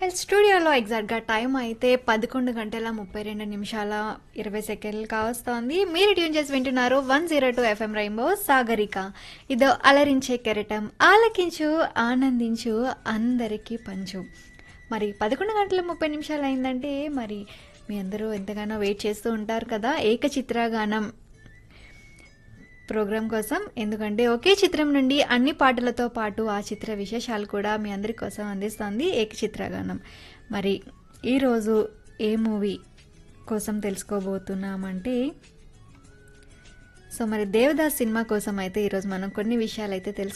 well స్టూడియోలో ఎగ్జాక్ట్గా time అయితే పదకొండు గంటల ముప్పై రెండు నిమిషాల ఇరవై సెకండ్లు కావస్తోంది మీరు ట్యూన్ చేసి వింటున్నారు one zero two FM rainbow Sagarika ఇదో అలరించే కెరటం ఆలకించు ఆనందించు అందరికీ పంచు మరి పదకొండు గంటల ముప్పై నిమిషాలు అయిందంటే మరి మీ అందరూ ఎంతగానో వెయిట్ చేస్తూ ఉంటారు కదా ఏకచిత్రగానం ప్రోగ్రాం కోసం ఎందుకంటే ఒకే చిత్రం నుండి అన్ని పాటలతో పాటు ఆ చిత్ర విశేషాలు కూడా మీ అందరి కోసం అందిస్తోంది ఏకచిత్రగానం మరి ఈరోజు ఏ మూవీ కోసం తెలుసుకోబోతున్నామంటే సో మరి దేవదాస్ సినిమా కోసం అయితే ఈరోజు మనం కొన్ని విషయాలు అయితే తెలుసు